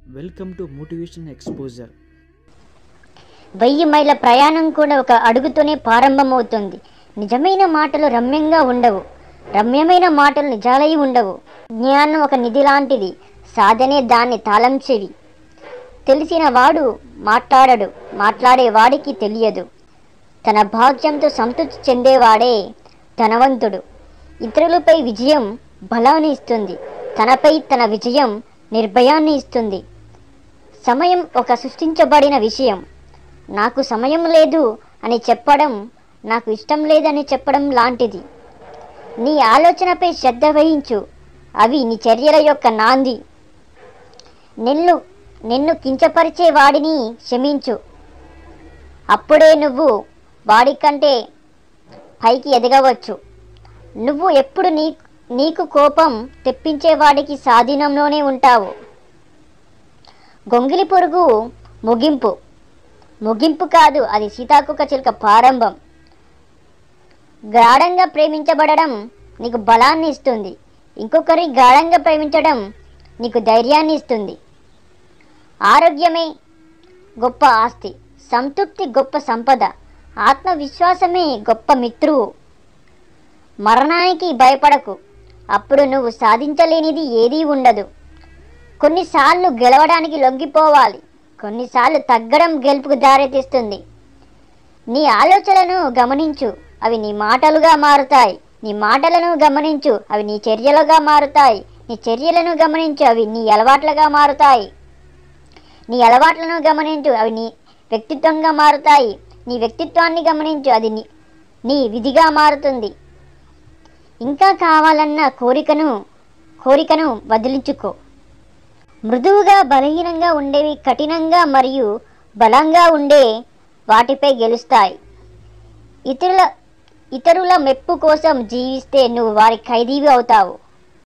welcome to motivation exposure వెయ్యి మైళ్ళ ప్రయాణం కూడా ఒక అడుగుతోనే ప్రారంభమవుతుంది నిజమైన మాటలు రమ్యంగా ఉండవు రమ్యమైన మాటలు నిజాలై ఉండవు జ్ఞానం ఒక నిధి లాంటిది సాధనే దాన్ని తాళం చెవి తెలిసిన వాడు మాట్లాడడు మాట్లాడే వాడికి తెలియదు తన భాగ్యంతో సంతృప్తి చెందేవాడే ధనవంతుడు ఇతరులపై విజయం బలాన్ని ఇస్తుంది తనపై తన విజయం నిర్భయాన్ని ఇస్తుంది సమయం ఒక సృష్టించబడిన విషయం నాకు సమయం లేదు అని చెప్పడం నాకు ఇష్టం లేదని చెప్పడం లాంటిది నీ ఆలోచనపై శ్రద్ధ వహించు అవి నీ చర్యల యొక్క నాంది నిన్ను నిన్ను కించపరిచే వాడిని క్షమించు అప్పుడే నువ్వు వాడికంటే పైకి ఎదగవచ్చు నువ్వు ఎప్పుడు నీ నీకు కోపం తెప్పించే వాడికి స్వాధీనంలోనే ఉంటావు గొంగిలి పొరుగు ముగింపు ముగింపు కాదు అది సీతాకుక చిలుక ప్రారంభం గాఢంగా ప్రేమించబడడం నీకు బలాన్ని ఇస్తుంది ఇంకొకరి గాఢంగా ప్రేమించడం నీకు ధైర్యాన్ని ఇస్తుంది ఆరోగ్యమే గొప్ప ఆస్తి సంతృప్తి గొప్ప సంపద ఆత్మవిశ్వాసమే గొప్ప మిత్రువు మరణానికి భయపడకు అప్పుడు నువ్వు సాధించలేనిది ఏదీ ఉండదు కొన్నిసార్లు గెలవడానికి లొంగిపోవాలి కొన్నిసార్లు తగ్గడం గెలుపుకు దారితీస్తుంది నీ ఆలోచనలను గమనించు అవి నీ మాటలుగా మారుతాయి నీ మాటలను గమనించు అవి నీ చర్యలుగా మారుతాయి నీ చర్యలను గమనించు అవి నీ అలవాట్లుగా మారుతాయి నీ అలవాట్లను గమనించు అవి నీ వ్యక్తిత్వంగా మారుతాయి నీ వ్యక్తిత్వాన్ని గమనించు అది నీ నీ విధిగా మారుతుంది ఇంకా కావాలన్న కోరికను కోరికను వదిలించుకో మృదువుగా బలహీనంగా ఉండేవి కఠినంగా మరియు బలంగా ఉండే వాటిపై గెలుస్తాయి ఇతరుల ఇతరుల మెప్పు కోసం జీవిస్తే నువ్వు వారి ఖైదీవి అవుతావు